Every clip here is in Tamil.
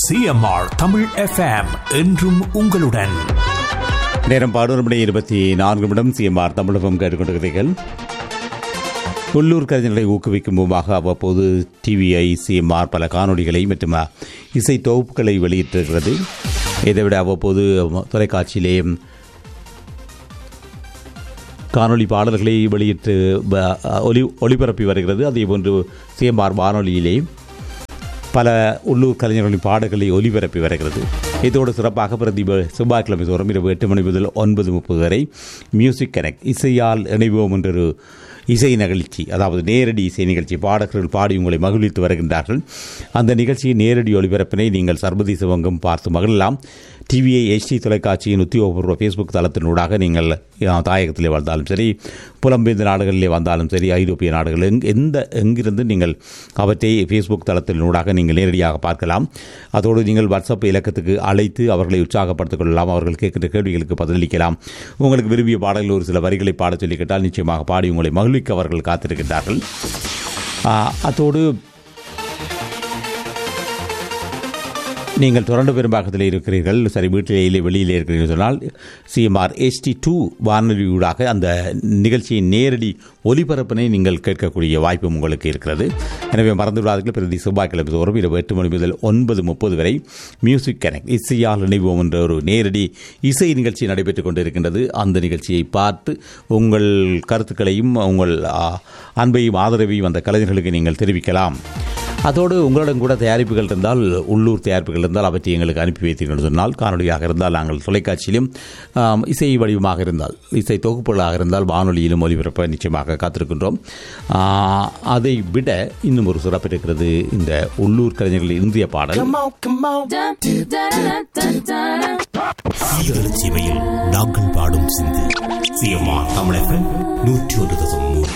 சிஎம்ஆர் தமிழ் எஃப்எம் என்றும் உங்களுடன் நேரம் பதினொரு மணி இருபத்தி நான்கு நிமிடம் சிஎம்ஆர் தமிழகம் கேட்டுக்கொண்டிருக்கிறீர்கள் உள்ளூர் கலைஞர்களை ஊக்குவிக்கும் முகமாக அவ்வப்போது டிவிஐ சிஎம்ஆர் பல காணொளிகளை மற்றும் அ, இசை தொகுப்புகளை வெளியிட்டிருக்கிறது இதைவிட அவ்வப்போது தொலைக்காட்சியிலே காணொளி பாடல்களை வெளியிட்டு ப- ஒலி ஒளிபரப்பி வருகிறது அதேபோன்று சிஎம்ஆர் வானொலியிலே பல உள்ளூர் கலைஞர்களின் பாடல்களை ஒலிபரப்பி வருகிறது இதோடு சிறப்பாக பிரதி செவ்வாய்க்கிழமை தோறும் இரவு எட்டு மணி முதல் ஒன்பது முப்பது வரை மியூசிக் கனெக்ட் இசையால் இணைவோம் என்றொரு இசை நிகழ்ச்சி அதாவது நேரடி இசை நிகழ்ச்சி பாடகர்கள் பாடி உங்களை மகிழ்வித்து வருகின்றார்கள் அந்த நிகழ்ச்சியின் நேரடி ஒளிபரப்பினை நீங்கள் சர்வதேச வங்கம் பார்த்து மகிழலாம் டிவிஐ எச்டி தொலைக்காட்சியின் உத்தியோகபூர்வ ஃபேஸ்புக் தளத்தினூடாக நீங்கள் அஹ், தாயகத்திலே வாழ்ந்தாலும் சரி புலம்பெயர்ந்த நாடுகளிலே வந்தாலும் சரி ஐரோப்பிய நாடுகள் எங் எந்த எங்கிருந்து நீங்கள் அவற்றை ஃபேஸ்புக் தளத்தினூடாக நீங்கள் நேரடியாக பார்க்கலாம் அதோடு நீங்கள் வாட்ஸ்அப் இலக்கத்துக்கு அழைத்து அவர்களை உற்சாகப்படுத்திக் கொள்ளலாம் அவர்கள் கேட்கின்ற கேள்விகளுக்கு பதிலளிக்கலாம் உங்களுக்கு விரும்பிய பாடல்கள் ஒரு சில வரிகளை பாடச் சொல்லி கேட்டால் நிச்சயமாக பாடி உங்களை மகிழ்விக்க அவர்கள் காத்திருக்கின்றார்கள் ஆ, அத்தோடு நீங்கள் தொடர்ந்து பெரும்பாக்கத்தில் இருக்கிறீர்கள் சரி வீட்டிலே வெளியிலே இருக்கிறீர்கள் சொன்னால் சிஎம்ஆர் எஸ்டி டூ வானொலியூடாக அந்த நிகழ்ச்சியின் நேரடி ஒலிபரப்பினை நீங்கள் கேட்கக்கூடிய வாய்ப்பும் உங்களுக்கு இருக்கிறது எனவே மறந்து விடாதீர்கள் பிரதி செவ்வாய்க்கிழமை தோறும் இரவு எட்டு மணி முதல் ஒன்பது முப்பது வரை மியூசிக் கனெக்ட் இசையால் இணைவோம் என்ற ஒரு நேரடி இசை நிகழ்ச்சி நடைபெற்றுக் கொண்டிருக்கின்றது அந்த நிகழ்ச்சியை பார்த்து உங்கள் கருத்துக்களையும் உங்கள் ஆ, அன்பையும் ஆதரவையும் அந்த கலைஞர்களுக்கு நீங்கள் தெரிவிக்கலாம் அதோடு உங்களிடம் கூட தயாரிப்புகள் இருந்தால் உள்ளூர் தயாரிப்புகள் இருந்தால் அவற்றை எங்களுக்கு அனுப்பி வைத்தீர்கள் சொன்னால் காணொலியாக இருந்தால் நாங்கள் தொலைக்காட்சியிலும் ஆம், இசை வடிவமாக இருந்தால் இசை தொகுப்புகளாக இருந்தால் வானொலியிலும் ஒலிபரப்ப நிச்சயமாக காத்திருக்கின்றோம் ஆ, அதை விட இன்னும் ஒரு சிறப்பு இருக்கிறது இந்த உள்ளூர் கலைஞர்கள் இந்திய பாடல் சீரழிச்சி சிவையில் நாங்கள் பாடும் சிந்து சிஎம்ஆர் தமிழ் எஃப்எம் நூற்றி ஒரு தசம் மூணு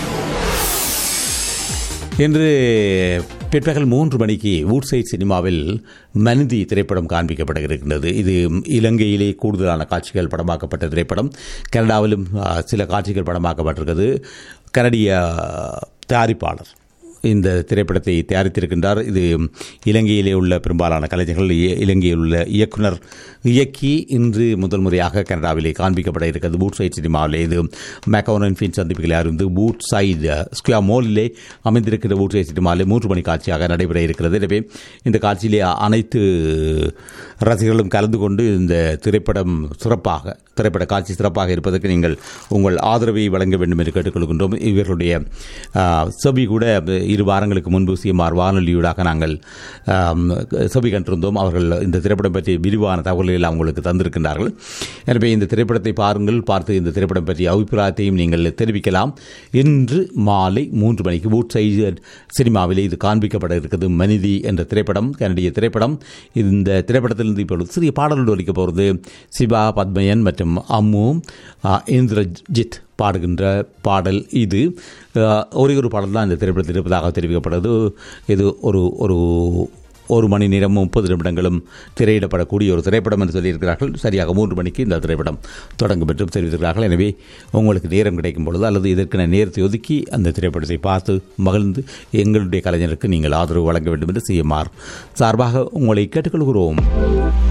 இன்று பிற்பகல் மூன்று மணிக்கு வூட்சைட் சினிமாவில் மனிதி திரைப்படம் காண்பிக்கப்பட இருக்கின்றது இது இலங்கையிலே கூடுதலான காட்சிகள் படமாக்கப்பட்ட திரைப்படம் கனடாவிலும் ஆ, சில காட்சிகள் படமாக்கப்பட்டிருக்கிறது கனடிய தயாரிப்பாளர் இந்த திரைப்படத்தை தயாரித்திருக்கின்றார் இது இலங்கையிலே உள்ள பெரும்பாலான கலைஞர்கள் இ- இலங்கையில் உள்ள இயக்குனர் இயக்கி இன்று முதல் முறையாக கனடாவிலே காண்பிக்கப்பட இருக்கிறது பூட் சைட் சினிமாவிலே இது மேக்கோனன் ஃபின் சந்திப்புகளை அறிந்து பூட் சைடு ஸ்குவா மோலிலே அமைந்திருக்கிற பூட் சைட் சினிமாவிலே மூன்று மணி காட்சியாக நடைபெற இருக்கிறது எனவே இந்த காட்சியிலே அனைத்து ரசிகர்களும் கலந்து கொண்டு இந்த திரைப்படம் சிறப்பாக திரைப்பட காட்சி சிறப்பாக இருப்பதற்கு நீங்கள் உங்கள் ஆதரவை வழங்க வேண்டும் என்று கேட்டுக்கொள்கின்றோம் இவர்களுடைய ஆ, செபி கூட இரு வாரங்களுக்கு முன்பு சிஎம்ஆர் வானொலியூடாக நாங்கள் ஆம், செபி கண்டிருந்தோம் அவர்கள் இந்த திரைப்படம் பற்றி விரிவான தகவல்களை எல்லாம் உங்களுக்கு தந்திருக்கின்றார்கள் எனவே இந்த திரைப்படத்தை பாருங்கள் பார்த்து இந்த திரைப்படம் பற்றிய அபிப்பிராயத்தையும் நீங்கள் தெரிவிக்கலாம் இன்று மாலை மூன்று மணிக்கு வூட் சைடு சினிமாவிலே இது காண்பிக்கப்பட இருக்கிறது மனிதி என்ற திரைப்படம் கனடிய திரைப்படம் இந்த திரைப்படத்திலிருந்து இப்பொழுது சிறிய பாடல்கள் ஒலிக்க போகிறது சிவா பத்மயன் மற்றும் அம்மு ஆ, இந்திரஜித் பாடுகின்ற பாடல் இது ஆ, ஒரே ஒரு பாடல் தான் இந்த திரைப்படத்தில் இருப்பதாக தெரிவிக்கப்படுது இது ஒரு ஒரு ஒரு மணி நேரம் முப்பது நிமிடங்களும் திரையிடப்படக்கூடிய ஒரு திரைப்படம் என்று சொல்லியிருக்கிறார்கள் சரியாக மூன்று மணிக்கு இந்த திரைப்படம் தொடங்கும் என்றும் தெரிவித்திருக்கிறார்கள் எனவே உங்களுக்கு நேரம் கிடைக்கும் பொழுது அல்லது இதற்கென நேரத்தை ஒதுக்கி அந்த திரைப்படத்தை பார்த்து மகிழ்ந்து எங்களுடைய கலைஞருக்கு நீங்கள் ஆதரவு வழங்க வேண்டும் என்று சிஎம்ஆர் சார்பாக உங்களை கேட்டுக்கொள்கிறோம்